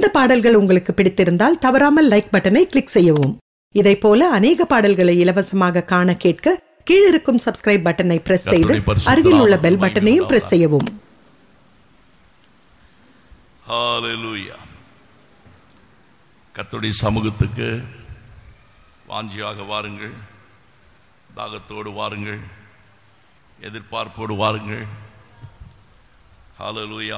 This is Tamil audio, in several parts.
இந்த பாடல்கள் உங்களுக்கு பிடித்திருந்தால் தவறாமல் லைக் பட்டனை கிளிக் செய்யவும் இதைப் போல அநேக பாடல்களை இலவசமாக காண கேட்க கீழிருக்கும் சப்ஸ்கிரைப் பட்டனை பிரஸ் செய்து கர்த்தருடைய பரிசுத்த அருகில் உள்ள நாமம் பெல் பட்டனையும் பிரஸ் செய்யவும் ஹalleluya கர்த்தருடைய சமூகத்துக்கு வாஞ்சியாக வாருங்கள் தாகத்தோடு வாருங்கள் எதிர்பார்ப்போடு வாருங்கள் ஹalleluya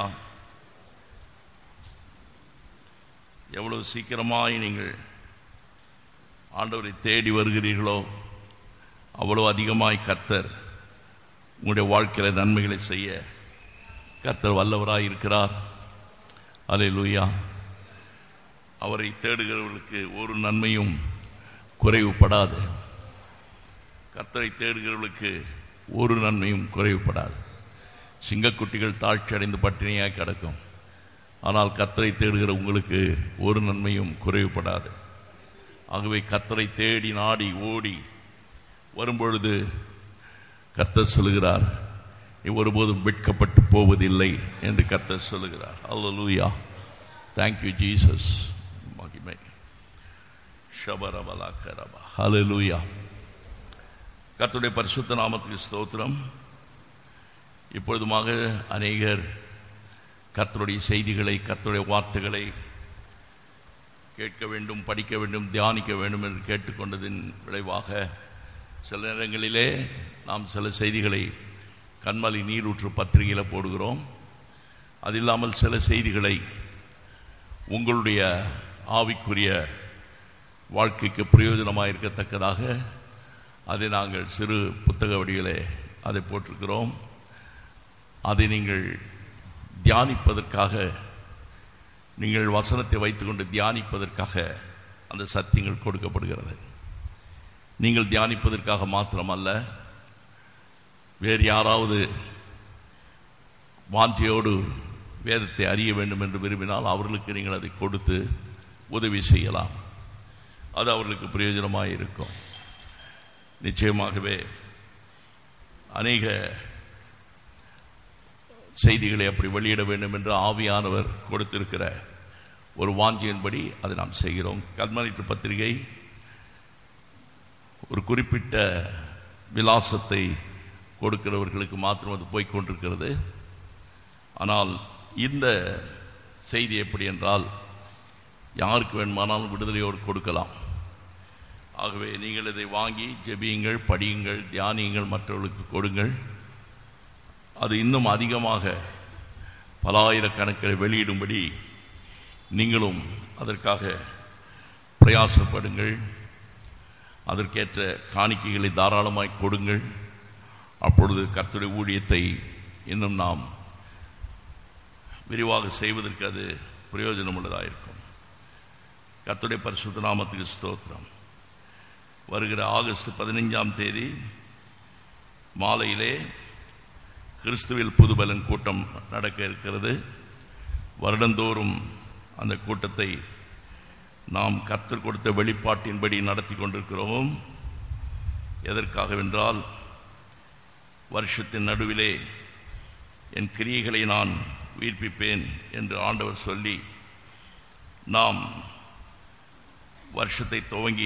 எவ்வளவு சீக்கிரமாய் நீங்கள் ஆண்டவரை தேடி வருகிறீர்களோ அவ்வளவு அதிகமாய் கர்த்தர் உங்களுடைய வாழ்க்கையில் நன்மைகளை செய்ய கர்த்தர் வல்லவராய் இருக்கிறார் அல்லேலூயா அவரை தேடுகிறவர்களுக்கு ஒரு நன்மையும் குறைவுபடாது கர்த்தரை தேடுகிறவர்களுக்கு ஒரு நன்மையும் குறைவுபடாது சிங்கக்குட்டிகள் தாழ்ச்சி அடைந்து பட்டினியாய் கிடக்கும் ஆனால் கர்த்தரை தேடுகிற உங்களுக்கு ஒரு நன்மையும் குறைவுபடாது ஆகவே கர்த்தரை தேடி நாடி ஓடி வரும்பொழுது கர்த்தர் சொல்லுகிறார் நீ ஒருபோதும் வெட்கப்பட்டு போவதில்லை என்று கர்த்தர் சொல்லுகிறார் அல்லூயா தேங்க்யூ ஜீசஸ் மகிமை ஷபரபலா கரபா ஹalleluya கர்த்தருடைய பரிசுத்த நாமத்துக்கு ஸ்தோத்திரம் இப்பொழுதுமாக அநேகர் கர்த்தருடைய செய்திகளை கர்த்தருடைய வார்த்தைகளை கேட்க வேண்டும் படிக்க வேண்டும் தியானிக்க வேண்டும் என்று கேட்டுக்கொண்டதின் விளைவாக சில நேரங்களிலே நாம் சில செய்திகளை கண்மலி நீரூற்று பத்திரிகையில் போடுகிறோம் அது இல்லாமல் சில செய்திகளை உங்களுடைய ஆவிக்குரிய வாழ்க்கைக்கு பிரயோஜனமாக இருக்கத்தக்கதாக அதை நாங்கள் சிறு புத்தக வடிவிலே அதை போட்டிருக்கிறோம் அதை நீங்கள் தியானிப்பதற்காக நீங்கள் வசனத்தை வைத்துக்கொண்டு தியானிப்பதற்காக அந்த சத்தியங்கள் கொடுக்கப்படுகிறது நீங்கள் தியானிப்பதற்காக மாத்திரமல்ல வேறு யாராவது வாஞ்சியோடு வேதத்தை அறிய வேண்டும் என்று விரும்பினால் அவர்களுக்கு நீங்கள் அதை கொடுத்து உதவி செய்யலாம் அது அவர்களுக்கு பிரயோஜனமாக இருக்கும் நிச்சயமாகவே அநேக செய்திகளை அப்படி வெளியிட வேண்டும் என்று ஆவியானவர் கொடுத்திருக்கிற ஒரு வாஞ்சியின்படி அதை நாம் செய்கிறோம் கல்மனிட்டு பத்திரிகை ஒரு குறிப்பிட்ட விலாசத்தை கொடுக்கிறவர்களுக்கு மாத்திரம் அது போய்க் கொண்டிருக்கிறது ஆனால் இந்த செய்தி எப்படி என்றால் யாருக்கு வேணுமானாலும் விடுதலையோடு கொடுக்கலாம் ஆகவே நீங்கள் இதை வாங்கி ஜெபியுங்கள் படியுங்கள் தியானியுங்கள் மற்றவர்களுக்கு கொடுங்கள் அது இன்னும் அதிகமாக பல ஆயிரக்கணக்கில் வெளியிடும்படி நீங்களும் அதற்காக பிரயாசப்படுங்கள் அதற்கேற்ற காணிக்கைகளை தாராளமாய் கொடுங்கள் அப்பொழுது கர்த்தருடைய ஊழியத்தை இன்னும் நாம் விரிவாக செய்வதற்கு அது பிரயோஜனம் உள்ளதாக இருக்கும் கர்த்தருடைய பரிசுத்த நாமத்துக்கு ஸ்தோத்திரம் வருகிற ஆகஸ்ட் பதினைஞ்சாம் தேதி மாலையிலே கிறிஸ்துவில் புதுபலன் கூட்டம் நடக்க இருக்கிறது வருடந்தோறும் அந்த கூட்டத்தை நாம் கர்த்தர் கொடுத்த வெளிப்பாட்டின்படி நடத்தி கொண்டிருக்கிறோம் எதற்காகவென்றால் வருஷத்தின் நடுவிலே என் கிரியைகளை நான் உயிர்ப்பிப்பேன் என்று ஆண்டவர் சொல்லி நாம் வருஷத்தை துவங்கி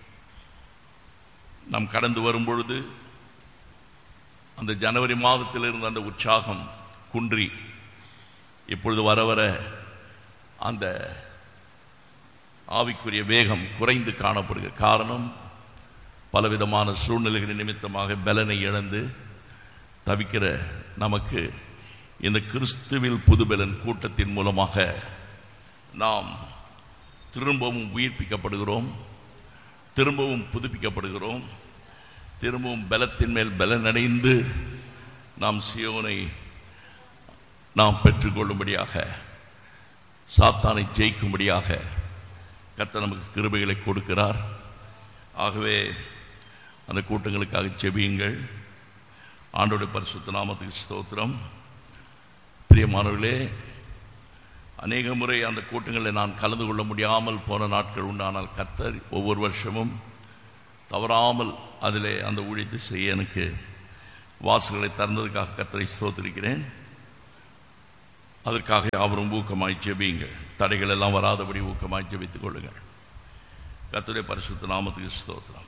நாம் கடந்து வரும்பொழுது அந்த ஜனவரி மாதத்தில் இருந்த அந்த உற்சாகம் குன்றி இப்பொழுது வர வர அந்த ஆவிக்குரிய வேகம் குறைந்து காணப்படுகிறது காரணம் பலவிதமான சூழ்நிலைகளின் நிமித்தமாக பலனை இழந்து தவிக்கிற நமக்கு இந்த கிறிஸ்துவில் புதுபலன் கூட்டத்தின் மூலமாக நாம் திரும்பவும் உயிர்ப்பிக்கப்படுகிறோம் திரும்பவும் புதுப்பிக்கப்படுகிறோம் திரும்பவும் பலத்தின் மேல் பலனடைந்து நாம் சியோனை நாம் பெற்றுக்கொள்ளும்படியாக சாத்தானை ஜெயிக்கும்படியாக கர்த்தர் நமக்கு கிருபைகளை கொடுக்கிறார் ஆகவே அந்த கூட்டங்களுக்காக செபியுங்கள் ஆண்டோட பரிசுத்த நாமத்துக்கு ஸ்தோத்திரம் பிரியமானவர்களே அநேக முறை அந்த கூட்டங்களில் நான் கலந்து கொள்ள முடியாமல் போன நாட்கள் உண்டானால் கர்த்தர் ஒவ்வொரு வருஷமும் தவறாமல் அதிலே அந்த ஊழியத்தை செய்ய எனக்கு வாசல்களை திறந்ததுக்காக கர்த்தரை ஸ்தோத்திருக்கிறேன் அதற்காக அவரும் ஊக்கமாய் ஜெபியுங்கள் தடைகள் எல்லாம் வராதபடி ஊக்கமாக ஜெபித்துக் கொள்ளுங்கள் கர்த்தருடைய பரிசுத்த நாமத்துக்கு ஸ்தோத்திரம்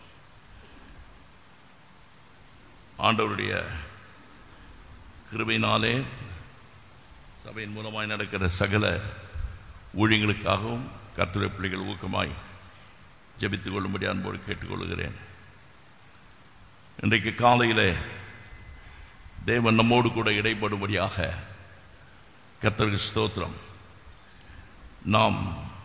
ஆண்டவருடைய கிருபையினாலே சபையின் மூலமாய் நடக்கிற சகல ஊழியங்களுக்காகவும் கர்த்தருடைய பிள்ளைகள் ஊக்கமாய் ஜெபித்துக் கொள்ளும்படி அன்போடு கேட்டுக்கொள்கிறேன் இன்றைக்கு காலையிலே தேவன் நம்மோடு கூட இடைப்படும்படியாக கர்த்தருக்கு ஸ்தோத்திரம் நாம்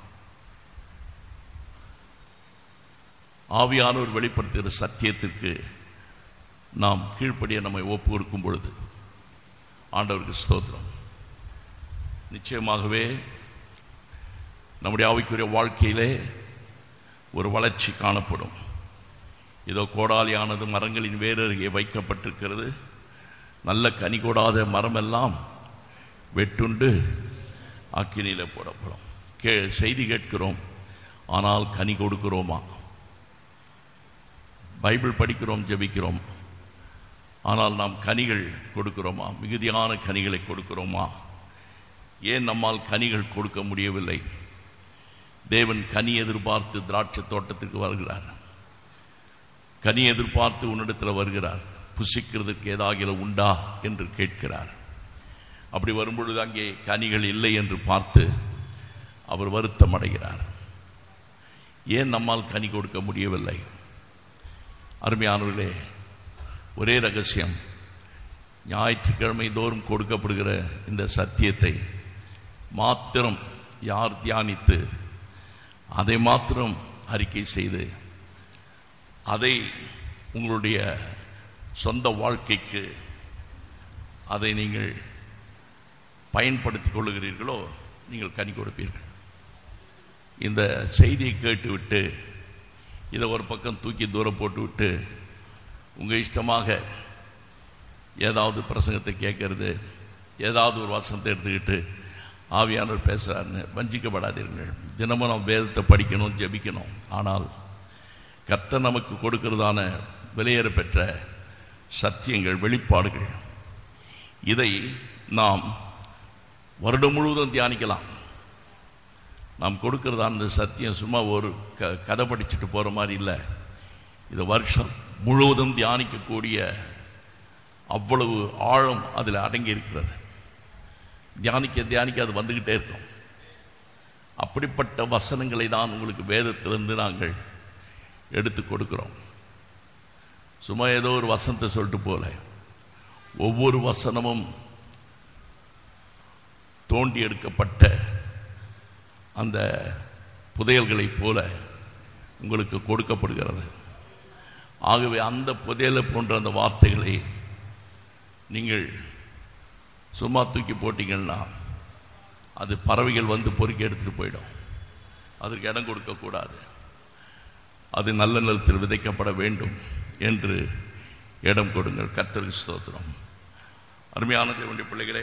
ஆவியானவர் வெளிப்படுத்துகிற சத்தியத்திற்கு நாம் கீழ்ப்படிய நம்மை ஒப்பு கொடுக்கும் பொழுது ஆண்டவருக்கு ஸ்தோத்திரம் நிச்சயமாகவே நம்முடைய ஆவிக்குரிய வாழ்க்கையிலே ஒரு வளர்ச்சி காணப்படும் இதோ கோடாலியானது மரங்களின் வேரருகே வைக்கப்பட்டிருக்கிறது நல்ல கனி கொடாத மரமெல்லாம் வெட்டுண்டு அக்கினியில் போடப்படும் கே செய்தி கேட்கிறோம் ஆனால் கனி கொடுக்கிறோமா பைபிள் படிக்கிறோம் ஜெபிக்கிறோம் ஆனால் நாம் கனிகள் கொடுக்கிறோமா மிகுதியான கனிகளை கொடுக்கிறோமா ஏன் நம்மால் கனிகள் கொடுக்க முடியவில்லை தேவன் கனி எதிர்பார்த்து திராட்சை தோட்டத்திற்கு வருகிறார் கனி எதிர்பார்த்து உன்னிடத்தில் வருகிறார் புசிக்கிறதுக்கு ஏதாகில உண்டா என்று கேட்கிறார் அப்படி வரும்பொழுது அங்கே கனிகள் இல்லை என்று பார்த்து அவர் வருத்தம் அடைகிறார் ஏன் நம்மால் கனி கொடுக்க முடியவில்லை அருமையானவர்களே ஒரே ரகசியம் ஞாயிற்றுக்கிழமை தோறும் கொடுக்கப்படுகிற இந்த சத்தியத்தை மாத்திரம் யார் தியானித்து அதை மாத்திரம் அறிக்கை செய்து அதை உங்களுடைய சொந்த வாழ்க்கைக்கு அதை நீங்கள் பயன்படுத்திக் கொள்ளுகிறீர்களோ நீங்கள் கனி கொடுப்பீர்கள் இந்த செய்தியை கேட்டுவிட்டு இதை ஒரு பக்கம் தூக்கி தூரம் போட்டு விட்டு உங்கள் இஷ்டமாக ஏதாவது பிரசங்கத்தை கேட்கறது ஏதாவது ஒரு வசனத்தை எடுத்துக்கிட்டு ஆவியானவர் பேசுகிறாருன்னு வஞ்சிக்கப்படாதீர்கள் தினமும் நாம் வேதத்தை படிக்கணும் ஜெபிக்கணும் ஆனால் கர்த்தர் நமக்கு கொடுக்கிறதான விலையேற பெற்ற சத்தியங்கள் வெளிப்பாடுகள் இதை நாம் வருடம் முழுவதும் தியானிக்கலாம் நாம் கொடுக்கிறதான இந்த சத்தியம் சும்மா ஒரு க கதை படிச்சுட்டு போகிற மாதிரி இல்லை இது வருஷம் முழுவதும் தியானிக்கக்கூடிய அவ்வளவு ஆழம் அதில் அடங்கி இருக்கிறது தியானிக்க தியானிக்க அது வந்துக்கிட்டே இருக்கும் அப்படிப்பட்ட வசனங்களை தான் உங்களுக்கு வேதத்திலிருந்து நாங்கள் எடுத்து கொடுக்கிறோம் சும்மா ஏதோ ஒரு வசனத்தை சொல்லிட்டு போல ஒவ்வொரு வசனமும் தோண்டி எடுக்கப்பட்ட அந்த புதையல்களைப் போல உங்களுக்கு கொடுக்கப்படுகிறது ஆகவே அந்த புதையலை போன்ற அந்த வார்த்தைகளை நீங்கள் சும்மா தூக்கி போட்டீங்கன்னா அது பறவைகள் வந்து பொறுக்கி எடுத்துட்டு போயிடும் அதற்கு இடம் கொடுக்கக்கூடாது அது நல்ல நிலத்தில் விதைக்கப்பட வேண்டும் என்று இடம் கொடுங்கள் கர்த்தருக்கு ஸ்தோத்திரம் அருமையான தேவனுடைய பிள்ளைகளே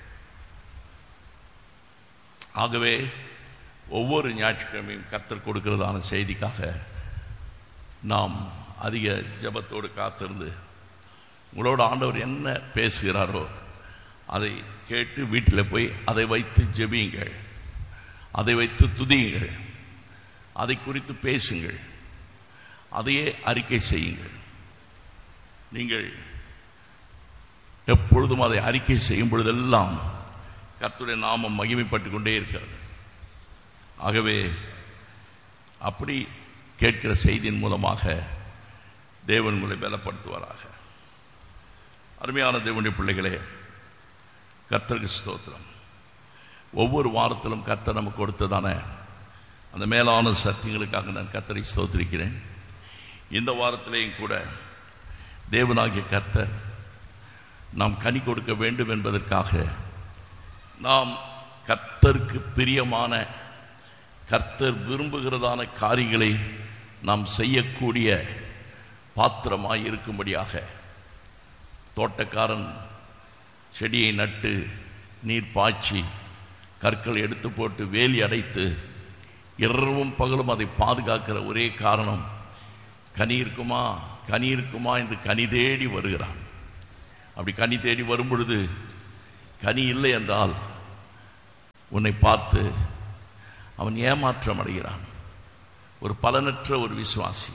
ஆகவே ஒவ்வொரு ஞாயிற்றுக்கிழமையும் கர்த்தர் கொடுக்கிறதான செய்திக்காக நாம் அதிக ஜபத்தோடு காத்திருந்து உங்களோட ஆண்டவர் என்ன பேசுகிறாரோ அதை கேட்டு வீட்டில் போய் அதை வைத்து ஜெபியுங்கள் அதை வைத்து துதியுங்கள் அதை குறித்து பேசுங்கள் அதையே அறிக்கை செய்யுங்கள் நீங்கள் எப்பொழுதும் அதை அறிக்கை செய்யும் பொழுதெல்லாம் கர்த்தருடைய நாமம் மகிமைப்பட்டு கொண்டே இருக்கிறது ஆகவே அப்படி கேட்கிற செய்தியின் மூலமாக தேவன் உங்களை பலப்படுத்துவாராக அருமையான தேவனுடைய பிள்ளைகளே கர்த்தருக்கு ஸ்தோத்திரம் ஒவ்வொரு வாரத்திலும் கர்த்தர் நமக்கு கொடுத்ததான அந்த மேலான சத்தியங்களுக்காக நான் கர்த்தரை ஸ்தோத்திரிக்கிறேன் இந்த வாரத்திலேயும் கூட தேவனாகிய கர்த்தர் நாம் கனி கொடுக்க வேண்டும் என்பதற்காக நாம் கர்த்தருக்கு பிரியமான கர்த்தர் விரும்புகிறதான காரியங்களை நாம் செய்யக்கூடிய பாத்திரமாய் இருக்கும்படியாக தோட்டக்காரன் செடியை நட்டு நீர் பாய்ச்சி கற்களை எடுத்து போட்டு வேலி அடைத்து இரவும் பகலும் அதை பாதுகாக்கிற ஒரே காரணம் கனி இருக்குமா கனி இருக்குமா என்று கனி தேடி வருகிறான் அப்படி கனி தேடி வரும் பொழுது கனி இல்லை என்றால் உன்னை பார்த்து அவன் ஏமாற்றம் அடைகிறான் ஒரு பலனற்ற ஒரு விசுவாசி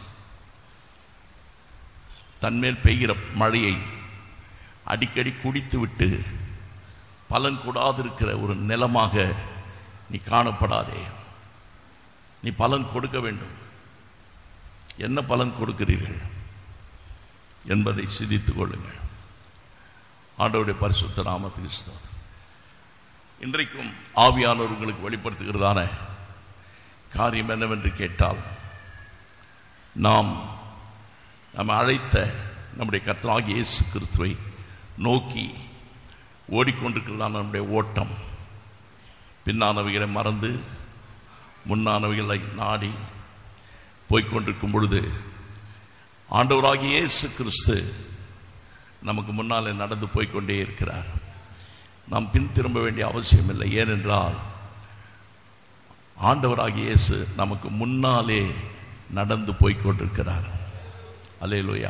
தன்மேல் பெய்கிற மழையை அடிக்கடி குடித்து விட்டு பலன் கூடாதிருக்கிற ஒரு நிலமாக நீ காணப்படாதே நீ பலன் கொடுக்க வேண்டும் என்ன பலன் கொடுக்கிறீர்கள் என்பதை சிந்தித்துக் கொள்ளுங்கள் ஆண்டவருடைய பரிசுத்த நாமத்துக்கு ஸ்தோத்திரம். இன்றைக்கும் ஆவியானவர் உங்களுக்கு வெளிப்படுத்துகிறதான காரியம் என்னவென்று கேட்டால் நாம் நம்ம அழைத்த நம்முடைய கர்த்தராகிய இயேசு கிறிஸ்துவை நோக்கி ஓடிக்கொண்டிருக்கிறதான நம்முடைய ஓட்டம் பின்னானவைகளை மறந்து முன்னானவைகளை நாடி போய்க்கொண்டிருக்கும் பொழுது ஆண்டவராகிய இயேசு கிறிஸ்து நமக்கு முன்னாலே நடந்து போய்க்கொண்டே இருக்கிறார் நாம் பின் திரும்ப வேண்டிய அவசியம் இல்லை ஏனென்றால் ஆண்டவராகிய இயேசு நமக்கு முன்னாலே நடந்து போய்க்கொண்டிருக்கிறார் அல்லேலூயா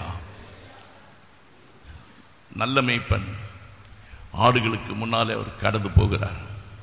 நல்ல மேய்ப்பன் ஆடுகளுக்கு முன்னாலே அவர் கடந்து போகிறார்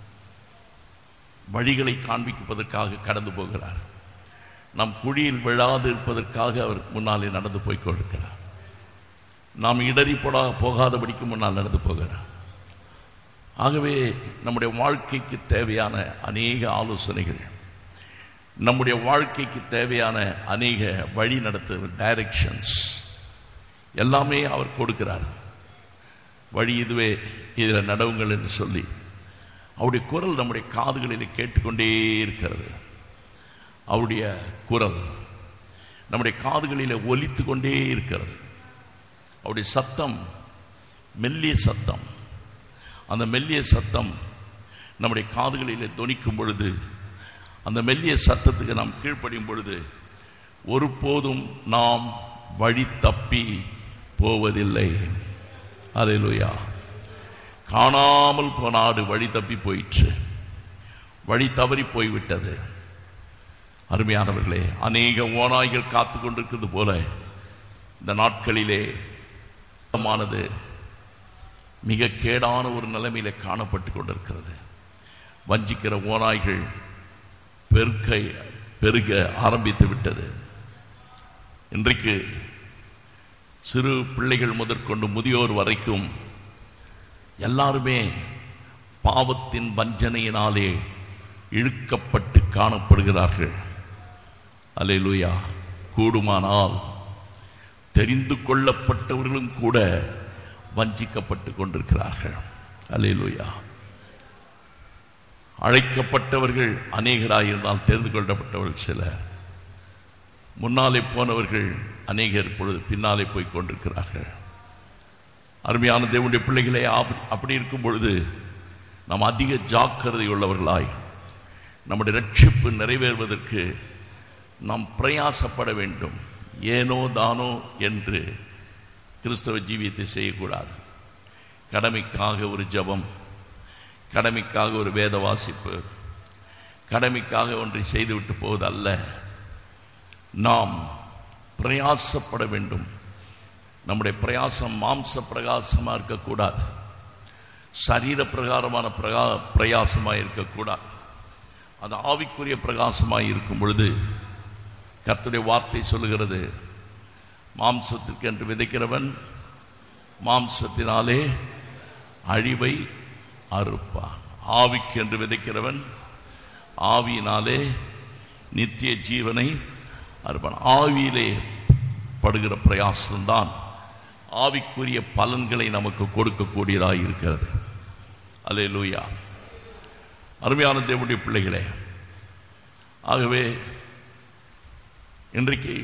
வழிகளை காண்பிப்பதற்காக கடந்து போகிறார் நம் குழியில் விழாது இருப்பதற்காக அவர் முன்னாலே நடந்து போய் கொண்டிருக்கிறார் நாம் இடறி போடா போகாதபடிக்கு முன்னால் நடந்து போகிறார் ஆகவே நம்முடைய வாழ்க்கைக்கு தேவையான அநேக ஆலோசனைகள் நம்முடைய வாழ்க்கைக்கு தேவையான அநேக வழி நடத்து டைரக்ஷன்ஸ் எல்லாமே அவர் கொடுக்கிறார் வழி இதுவே இதில் நடவுங்கள் என்று சொல்லி அவருடைய குரல் நம்முடைய காதுகளில் கேட்டுக்கொண்டே இருக்கிறது அவருடைய குரல் நம்முடைய காதுகளில் ஒலித்து கொண்டே இருக்கிறது அவருடைய சத்தம் மெல்லிய சத்தம் அந்த மெல்லிய சத்தம் நம்முடைய காதுகளிலே தொனிக்கும் பொழுது அந்த மெல்லிய சத்தத்துக்கு நாம் கீழ்ப்படியும் பொழுது ஒருபோதும் நாம் வழி தப்பி போவதில்லை அல்லேலூயா காணாமல் போனாடு வழி தப்பி போயிற்று வழி தவறி போய்விட்டது அருமையானவர்களே அநேக ஓநாய்கள் காத்து கொண்டிருக்கிறது போல இந்த நாட்களிலே மானது மிக கேடான ஒரு நிலைமையில காணப்பட்டு கொண்டிருக்கிறது வஞ்சிக்கிற ஓநாய்கள் பெருக்க பெருக ஆரம்பித்து விட்டது இன்றைக்கு சிறு பிள்ளைகள் முதற்கொண்டு முதியோர் வரைக்கும் எல்லாருமே பாவத்தின் வஞ்சனையினாலே இழுக்கப்பட்டு காணப்படுகிறார்கள் அல்லேலூயா கூடுமானால் தெரிந்து கொள்ளப்பட்டவர்களும் கூட வஞ்சிக்கப்பட்டு கொண்டிருக்கிறார்கள் அல்லேலூயா அழைக்கப்பட்டவர்கள் அநேகராயிருந்தால் தெரிந்து கொள்ளப்பட்டவர்கள் சிலர் முன்னாலே போனவர்கள் அநேகர் இப்பொழுது பின்னாலே போய் கொண்டிருக்கிறார்கள் அருமையான தேவனுடைய பிள்ளைகளே ஆப்- அப்படி இருக்கும் பொழுது நாம் அதிக ஜாக்கிரதை உள்ளவர்களாய் நம்முடைய ரட்சிப்பு நிறைவேறுவதற்கு நாம் பிரயாசப்பட வேண்டும் ஏனோ தானோ என்று கிறிஸ்தவ ஜீவியத்தை செய்யக்கூடாது கடமைக்காக ஒரு ஜெபம் கடமைக்காக ஒரு வேத வாசிப்பு கடமைக்காக ஒன்றை செய்துவிட்டு போவது அல்ல நாம் பிரயாசப்பட வேண்டும் நம்முடைய பிரயாசம் மாம்ச பிரகாசமாக இருக்கக்கூடாது சரீர பிரகாரமான பிரகா பிரயாசமாக இருக்கக்கூடாது அது ஆவிக்குரிய பிரகாசமாக இருக்கும் பொழுது கர்த்தருடைய வார்த்தை சொல்லுகிறது மாம்சத்திற்கு என்று விதைக்கிறவன் மாம்சத்தினாலே அழிவை அறுப்பான் ஆவிக்கு என்று விதைக்கிறவன் ஆவியினாலே நித்திய ஜீவனை அறுப்பான் ஆவியிலே படுகிற பிரயாசம்தான் ஆவிக்குரிய பலன்களை நமக்கு கொடுக்கக்கூடியதாக இருக்கிறது அல்லே லூயா அருமையான தேவனுடைய பிள்ளைகளே ஆகவே இன்றைக்கு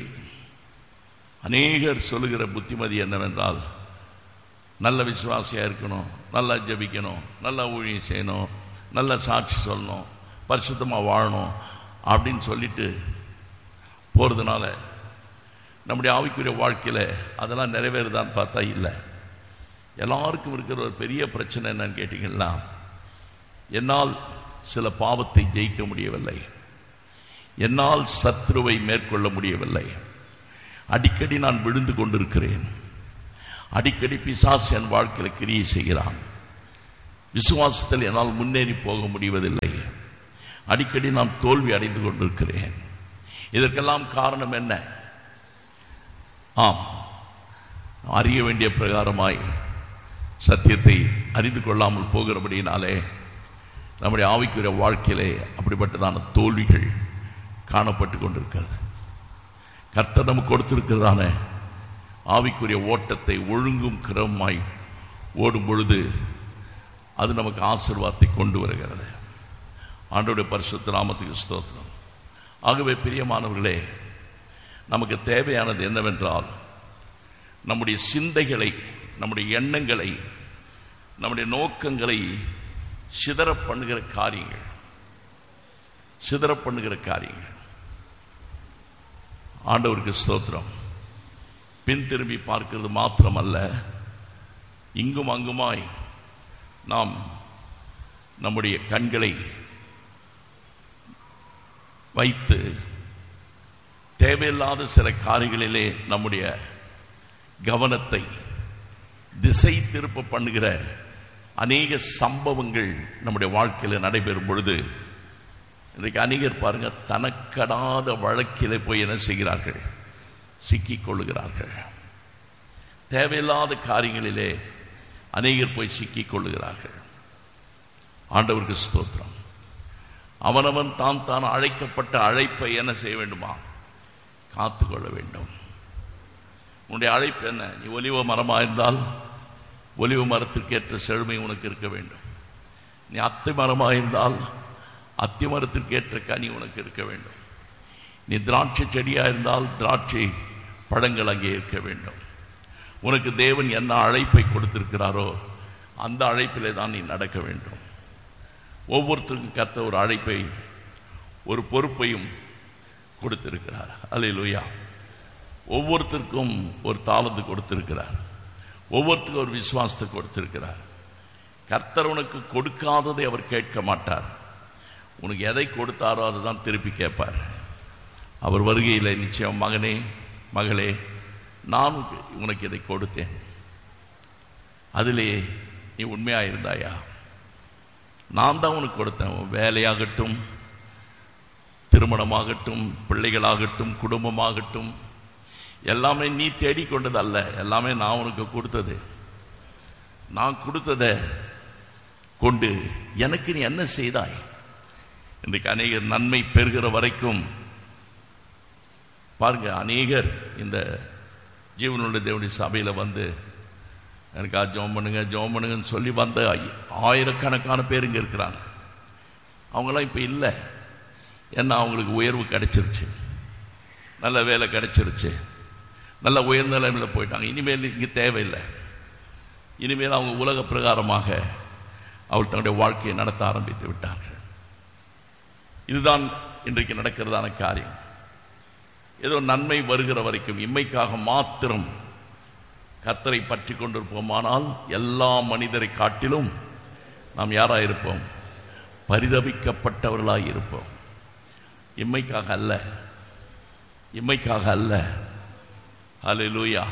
அநேகர் சொல்லுகிற புத்திமதி என்னவென்றால் நல்ல விசுவாசியாக இருக்கணும் நல்லா ஜெபிக்கணும் நல்லா ஊழியம் செய்யணும் நல்ல சாட்சி சொல்லணும் பரிசுத்தமாக வாழணும் அப்படின்னு சொல்லிட்டு போகிறதுனால நம்முடைய ஆவிக்குரிய வாழ்க்கையில் அதெல்லாம் நிறைவேறுதான்னு பார்த்தா இல்லை எல்லாருக்கும் இருக்கிற ஒரு பெரிய பிரச்சனை என்னன்னு கேட்டிங்கன்னா என்னால் சில பாவத்தை ஜெயிக்க முடியவில்லை என்னால் சத்ருவை மேற்கொள்ள முடியவில்லை அடிக்கடி நான் விழுந்து கொண்டிருக்கிறேன் அடிக்கடி பிசாசு என் வாழ்க்கையில் கிரியை செய்கிறான் விசுவாசத்தில் என்னால் முன்னேறி போக முடிவதில்லை அடிக்கடி நான் தோல்வி அடைந்து கொண்டிருக்கிறேன் இதற்கெல்லாம் காரணம் என்ன ஆம் அறிய வேண்டிய பிரகாரமாய் சத்தியத்தை அறிந்து கொள்ளாமல் போகிறபடினாலே நம்முடைய ஆவிக்குரிய வாழ்க்கையிலே அப்படிப்பட்டதான தோல்விகள் காணப்பட்டு கொண்டிருக்கிறது கர்த்தர் நமக்கு கொடுத்திருக்கிறதான ஆவிக்குரிய ஓட்டத்தை ஒழுங்கும் கிரமமாய் ஓடும் பொழுது அது நமக்கு ஆசீர்வாதத்தை கொண்டு வருகிறது ஆண்டோடைய பரிசுத்த நாமத்துக்கு ஸ்தோத்திரம் ஆகவே பிரியமானவர்களே நமக்கு தேவையானது என்னவென்றால் நம்முடைய சிந்தைகளை நம்முடைய எண்ணங்களை நம்முடைய நோக்கங்களை சிதற பண்ணுகிற காரியங்கள் சிதற பண்ணுகிற காரியங்கள் ஆண்டவருக்கு ஸ்தோத்திரம் பின் திரும்பி பார்க்கிறது மாத்திரமல்ல இங்கும் அங்குமாய் நாம் நம்முடைய கண்களை வைத்து தேவையில்லாத சில காரியங்களிலே நம்முடைய கவனத்தை திசை திருப்ப பண்ணுகிற அநேக சம்பவங்கள் நம்முடைய வாழ்க்கையில் நடைபெறும் பொழுது இன்றைக்கு அநேகர் பாருங்க தனக்கடாத வழக்கிலே போய் என்ன செய்கிறார்கள் சிக்கிக் கொள்ளுகிறார்கள் தேவையில்லாத காரியங்களிலே அநேகர் போய் சிக்கிக் கொள்ளுகிறார்கள் ஆண்டவருக்கு ஸ்தோத்திரம் அவனவன் தான் தான் அழைக்கப்பட்ட அழைப்பை என்ன செய்ய வேண்டுமா காத்துக்கொள்ள வேண்டும் உன்னுடைய அழைப்பு என்ன நீ ஒலிவ மரமாக இருந்தால் ஒலிவ மரத்திற்கு ஏற்ற செழுமை உனக்கு இருக்க வேண்டும் நீ அத்தி மரமாக இருந்தால் அத்தி மரத்திற்கு ஏற்ற கனி உனக்கு இருக்க வேண்டும் நீ திராட்சை செடியாக இருந்தால் திராட்சை பழங்கள் அங்கே இருக்க வேண்டும் உனக்கு தேவன் என்ன அழைப்பை கொடுத்திருக்கிறாரோ அந்த அழைப்பிலே தான் நீ நடக்க வேண்டும் ஒவ்வொருத்தருக்கும் கத்த ஒரு அழைப்பை ஒரு பொறுப்பையும் கொடுத்திருக்கிறார் அல்லேலூயா ஒவ்வொருத்தருக்கும் ஒரு தாளந்து கொடுத்திருக்கிறார் ஒவ்வொருத்தருக்கும் ஒரு விசுவாசத்தை கொடுத்திருக்கிறார் கர்த்தர் உனக்கு கொடுக்காததை அவர் கேட்க மாட்டார் உனக்கு எதை கொடுத்தாரோ அதை தான் திருப்பி கேட்பார் அவர் வருகையில் நிச்சயம் மகனே மகளே நான் உனக்கு இதை கொடுத்தேன் அதிலே நீ உண்மையாக இருந்தாயா நான் தான் உனக்கு கொடுத்தேன் உன் வேலையாகட்டும் திருமணமாகட்டும் பிள்ளைகளாகட்டும் குடும்பமாகட்டும் எல்லாமே நீ தேடிக்கொண்டது அல்ல எல்லாமே நான் உனக்கு கொடுத்தது நான் கொடுத்ததை கொண்டு எனக்கு நீ என்ன செய்தாய் இன்றைக்கு அநேகர் நன்மை பெறுகிற வரைக்கும் பாருங்க அநேகர் இந்த ஜீவனுடைய தேவனுடைய சபையில் வந்து எனக்கு ஜோம் பண்ணுங்க ஜோம் பண்ணுங்கன்னு சொல்லி வந்த ஆயிரக்கணக்கான பேர் இங்கே இருக்கிறாங்க அவங்களாம் இப்போ இல்லை ஏன்னா அவங்களுக்கு உயர்வு கிடைச்சிருச்சு நல்ல வேலை கிடைச்சிருச்சு நல்ல உயர்ந்த நிலைமையில் போயிட்டாங்க இனிமேல் இங்கே தேவையில்லை இனிமேல் அவங்க உலக பிரகாரமாக அவள் தன்னுடைய வாழ்க்கையை நடத்த ஆரம்பித்து விட்டார்கள் இதுதான் இன்றைக்கு நடக்கிறதான காரியம் ஏதோ நன்மை வருகிற வரைக்கும் இம்மைக்காக மாத்திரம் கத்தரை பற்றி கொண்டிருப்போமானால் எல்லா மனிதரை காட்டிலும் நாம் யாராக இருப்போம் பரிதபிக்கப்பட்டவர்களாக இருப்போம் இம்மைக்காக அல்ல இம்மைக்காக அல்ல அலையிலூயா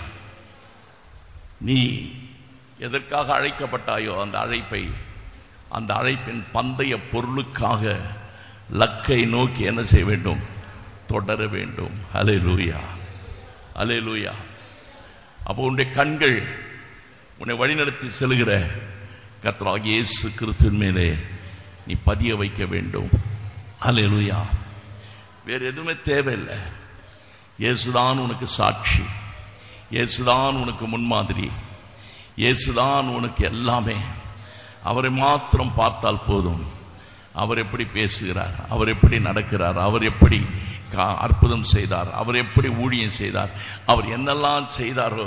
நீ எதற்காக அழைக்கப்பட்டாயோ அந்த அழைப்பை அந்த அழைப்பின் பந்தய பொருளுக்காக லக்கை நோக்கி என்ன செய்ய வேண்டும் தொடர வேண்டும் அலே லூயா அலே லூயா அப்போ உன்னுடைய கண்கள் உன்னை வழிநடத்தி செல்கிற கர்த்தராக இயேசு கிறிஸ்துவின் மேலே நீ பதிய வைக்க வேண்டும் அலே லூயா வேறு எதுவுமே தேவையில்லை இயேசுதான் உனக்கு சாட்சி இயேசுதான் உனக்கு முன்மாதிரி இயேசுதான் உனக்கு எல்லாமே அவரை மாத்திரம் பார்த்தால் போதும் அவர் எப்படி பேசுகிறார் அவர் எப்படி நடக்கிறார் அவர் எப்படி அற்புதம் செய்தார் அவர் எப்படி ஊழியம் செய்தார் அவர் என்னெல்லாம் செய்தாரோ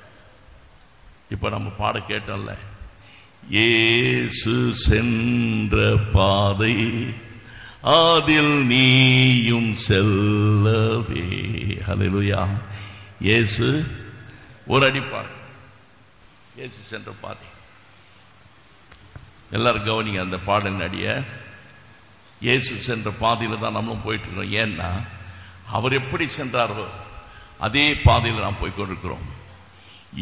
இப்ப நம்ம பாட கேட்டோம்ல ஏசு சென்ற பாதை அதில் நீயும் செல்லவே ஹalleluya இயேசு ஒரு அடிப்பார் இயேசு சென்ற பாதை எல்லாரும் கவனிங்க அந்த பாடலின் அடிய இயேசு சென்ற பாதையில் தான் நம்மளும் போயிட்டு இருக்கோம் ஏன்னா அவர் எப்படி சென்றாரோ அதே பாதையில் நாம் போய் கொண்டிருக்கிறோம்